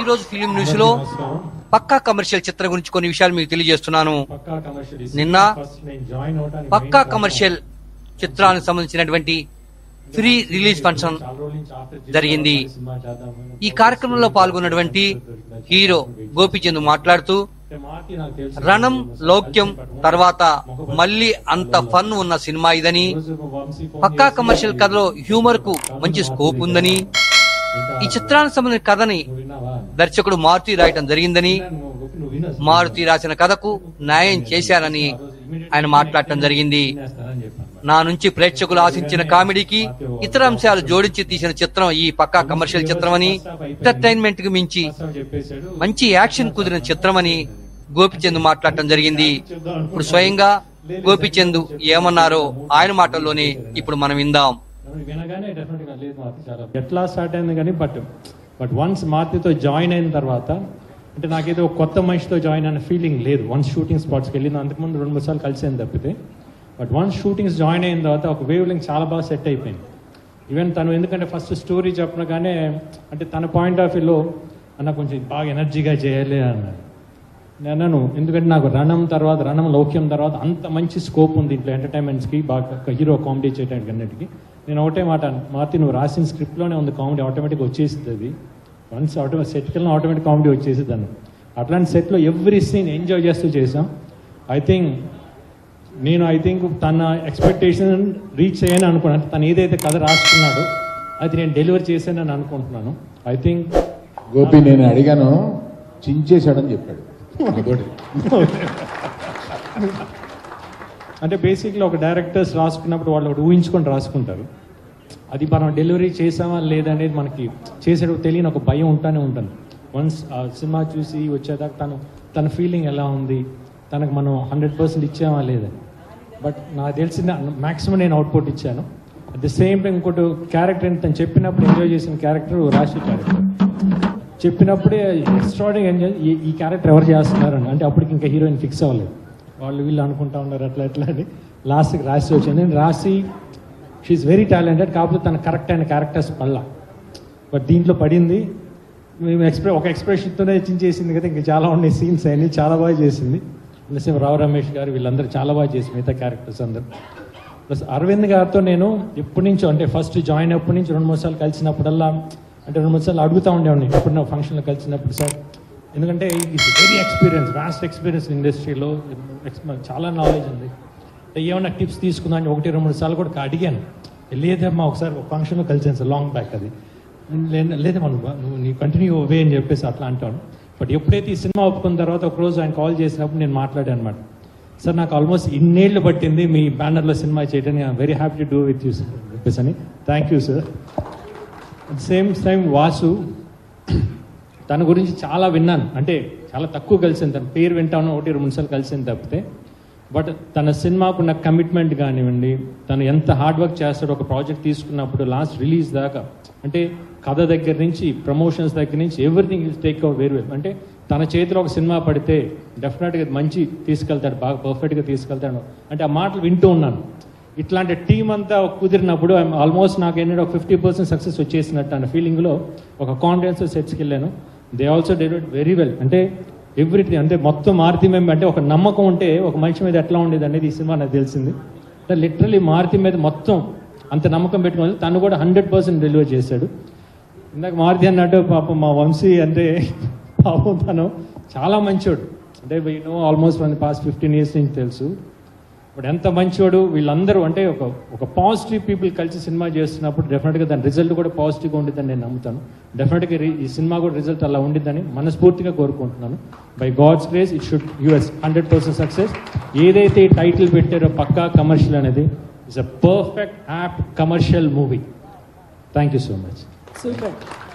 రోజు film news లో పక్కా commercial చిత్రం గురించి కొన్ని విషయాలు మీకు తెలియజేస్తున్నాను పక్కా కమర్షియల్ నిన్న పక్కా కమర్షియల్ చిత్రానికి సంబంధించినటువంటి ఫ్రీ రిలీజ్ ఫంక్షన్ జరిగింది ఈ కార్యక్రమంలో పాల్గొన్నటువంటి హీరో గోపిచంద్ మాట్లాడుతూ రణం లౌక్యం తర్వాత మళ్ళీ అంత ఫన్ ఉన్న సినిమా ఇదని పక్కా కమర్షియల్ కథలో హ్యూమర్ కు మంచి స్కోప్ ఉందని ఈ చిత్రానికి సంబంధించిన కథని దర్శకుడు మారుతి రాయటం జరిగిందని మారుతి రాసిన కథకు న్యాయం చేశారని ఆయన మాట్లాడటం జరిగింది నా నుంచి ప్రేక్షకులు ఆశించిన కామెడీకి ఇతర అంశాలు జోడించి తీసిన చిత్రం ఈ పక్కా కమర్షియల్ చిత్రమని ఎంటర్టైన్మెంట్ కి మించి మంచి యాక్షన్ కుదిరిన చిత్రమని గోపిచంద్ మాట్లాడటం జరిగింది ఇప్పుడు స్వయంగా గోపిచంద్ ఏమన్నారో ఆయన మాటల్లోనే ఇప్పుడు మనం విందాం వినగానే definitely గా లేదు మార్తి చాలా ఎట్లా స్టార్ట్ అయింది కానీ బట్ బట్ వన్స్ మార్తితో జాయిన్ అయిన తర్వాత అంటే నాకేదో ఒక కొత్త మనిషితో జాయిన్ అయిన ఫీలింగ్ లేదు వన్స్ షూటింగ్ స్పాట్స్కి వెళ్ళిన అంతకుముందు రెండు మూడు సార్లు కలిసాను తప్పితే బట్ వన్స్ షూటింగ్స్ జాయిన్ అయిన తర్వాత ఒక వేవ్ లింక్ చాలా బాగా సెట్ అయిపోయింది ఈవెన్ తను ఎందుకంటే ఫస్ట్ స్టోరీ చెప్పగానే అంటే తన పాయింట్ ఆఫ్ వ్యూలో అన్న కొంచెం బాగా ఎనర్జీగా చేయాలి అన్నాడు నేను అన్నాను ఎందుకంటే నాకు రణం తర్వాత రణం లౌక్యం తర్వాత అంత మంచి స్కోప్ ఉంది ఇంట్లో ఎంటర్టైన్మెంట్స్కి బాగా హీరో కామెడీ చేయడానికి అన్నిటికీ నేను ఒకటే మాట మార్తి నువ్వు రాసిన స్క్రిప్ట్లోనే ఉంది కామెడీ ఆటోమేటిక్ వచ్చేసింది అది వన్స్ ఆటోమేటిక్ సెట్కి ఆటోమేటిక్ కామెడీ వచ్చేసింది అన్న అట్లాంటి సెట్లో ఎవ్రీ సీన్ ఎంజాయ్ చేస్తూ చేసాం ఐ థింక్ నేను ఐ థింక్ తన ఎక్స్పెక్టేషన్ రీచ్ అయ్యాను అనుకున్నాను తను ఏదైతే కథ రాసుకున్నాడో అది నేను డెలివర్ చేశానని అనుకుంటున్నాను ఐ థింక్ గోపి నేను అడిగాను చించేశాడని చెప్పాడు నాతోటి. అంటే బేసిక్లీ ఒక డైరెక్టర్స్ రాసుకున్నప్పుడు వాళ్ళు ఒకటి ఊహించుకొని రాసుకుంటారు అది మనం డెలివరీ చేసామా లేదనేది మనకి చేసేటప్పుడు తెలియని ఒక భయం ఉంటానే ఉంటుంది వన్స్ ఆ సినిమా చూసి వచ్చేదాకా తను తన ఫీలింగ్ ఎలా ఉంది తనకు మనం హండ్రెడ్ పర్సెంట్ ఇచ్చామా లేదని బట్ నాకు తెలిసిన మ్యాక్సిమం నేను అవుట్పుట్ ఇచ్చాను అట్ ది సేమ్ టైం ఇంకోటి క్యారెక్టర్ తను చెప్పినప్పుడు ఎంజాయ్ చేసిన క్యారెక్టర్ రాశి క్యారెక్టర్ చెప్పినప్పుడే ఎక్స్ట్రాడినరీ ఎంజాయ్ ఈ- ఈ క్యారెక్టర్ ఎవరు చేస్తున్నారని అంటే అప్పటికి ఇంకా హీరోయిన్ ఫిక్స్ అవ్వలేదు వాళ్ళు వీళ్ళు అనుకుంటా ఉన్నారు అట్లా ఎట్లా అని లాస్ట్కి రాసి వచ్చింది నేను రాసి షీఈ్ వెరీ టాలెంటెడ్ కాకపోతే తన కరెక్ట్ అయిన క్యారెక్టర్స్ పల్లా బట్ దీంట్లో పడింది మేము ఎక్స్ప్రె ఒక ఎక్స్ప్రెషన్తోనే చేసింది కదా ఇంకా చాలా ఉన్నాయి సీన్స్ అయినాయి చాలా బాగా చేసింది సేమ్ రావు రమేష్ గారు వీళ్ళందరూ చాలా బాగా చేసి మిగతా క్యారెక్టర్స్ అందరూ ప్లస్ అరవింద్ గారితో నేను ఎప్పటి నుంచో అంటే ఫస్ట్ జాయిన్ అప్పటి నుంచి రెండు మూడు సార్లు కలిసినప్పుడల్లా అంటే రెండు మూడు సార్లు అడుగుతూ ఉండేవాడిని ఎప్పుడు నా ఫంక్షన్లో కలిసినప్పుడు సార్ ఎందుకంటే it's very experience vast experience ఇండస్ట్రీలో చాలా నాలెడ్జ్ ఉంది అంటే ఏమైనా టిప్స్ తీసుకుందాం అని ఒకటి రెండు మూడు సార్లు కూడా అడిగాను లేదమ్మా ఒకసారి ఒక ఫంక్షన్లో కలిసాను సార్ లాంగ్ బ్యాక్ అది లే- లేదమ్మా నువ్వు నువ్వు నీ కంటిన్యూ అవే అని చెప్పేసి అట్లా అంటాను బట్ ఎప్పుడైతే ఈ సినిమా ఒప్పుకున్న తర్వాత ఒక రోజు ఆయన కాల్ చేసినప్పుడు నేను మాట్లాడాను అనమాట సార్ నాకు ఆల్మోస్ట్ ఇన్నేళ్ళు పట్టింది మీ బ్యానర్లో సినిమా చేయడానికి very happy to do with you sir చెప్పేసి అని thank you sir same time Vasu తన గురించి చాలా విన్నాను అంటే చాలా తక్కువ కలిసింది తన పేరు వింటాను ఒకటి రెండు సార్లు కలిసింది తప్పితే బట్ తన సినిమాకు ఉన్న కమిట్మెంట్ కానివ్వండి తను ఎంత హార్డ్ వర్క్ చేస్తాడో ఒక ప్రాజెక్ట్ తీసుకున్నప్పుడు లాస్ట్ రిలీజ్ దాకా అంటే కథ దగ్గర నుంచి ప్రమోషన్స్ దగ్గర నుంచి ఎవ్రీథింగ్ ఇస్ టేక్ అవుట్ వేరు అంటే తన చేతిలో ఒక సినిమా పడితే డెఫినెట్గా మంచి తీసుకెళ్తాడు బాగా పర్ఫెక్ట్గా తీసుకెళ్తాడు అంటే ఆ మాటలు వింటూ ఉన్నాను ఇట్లాంటి టీం అంతా కుదిరినప్పుడు ఆల్మోస్ట్ నాకు ఏంటంటే ఒక ఫిఫ్టీ పర్సెంట్ సక్సెస్ వచ్చేసినట్టు అన్న ఫీలింగ్లో ఒక కాన్ఫిడెన్స్ సెట్స్కి వెళ్ళాను they also delivered very well అంటే ఎవ్రీథింగ్ అంటే మొత్తం మారుతి మేము అంటే ఒక నమ్మకం ఉంటే ఒక మనిషి మీద ఎట్లా ఉండేది అనేది ఈ సినిమా నాకు తెలిసింది అంటే లిటరలీ మారుతి మీద మొత్తం అంత నమ్మకం పెట్టుకుని తను కూడా హండ్రెడ్ పర్సెంట్ డెలివర్ చేశాడు ఇందాక మారుతి అన్నట్టు పాపం మా వంశీ అంటే పాపం తను చాలా మంచోడు అంటే no almost one past fifteen years నుంచి తెలుసు బట్ ఎంత మంచోడు వీళ్ళందరూ అంటే ఒక ఒక పాజిటివ్ పీపుల్ కలిసి సినిమా చేస్తున్నప్పుడు డెఫినెట్గా దాని రిజల్ట్ కూడా పాజిటివ్గా ఉండిద్దని నేను నమ్ముతాను డెఫినెట్గా ఈ సినిమా కూడా రిజల్ట్ అలా ఉండిద్దని మనస్ఫూర్తిగా కోరుకుంటున్నాను by god's grace it should US hundred percent success ఏదైతే ఈ టైటిల్ పెట్టారో పక్కా కమర్షియల్ అనేది it's a perfect app commercial movie thank you so much super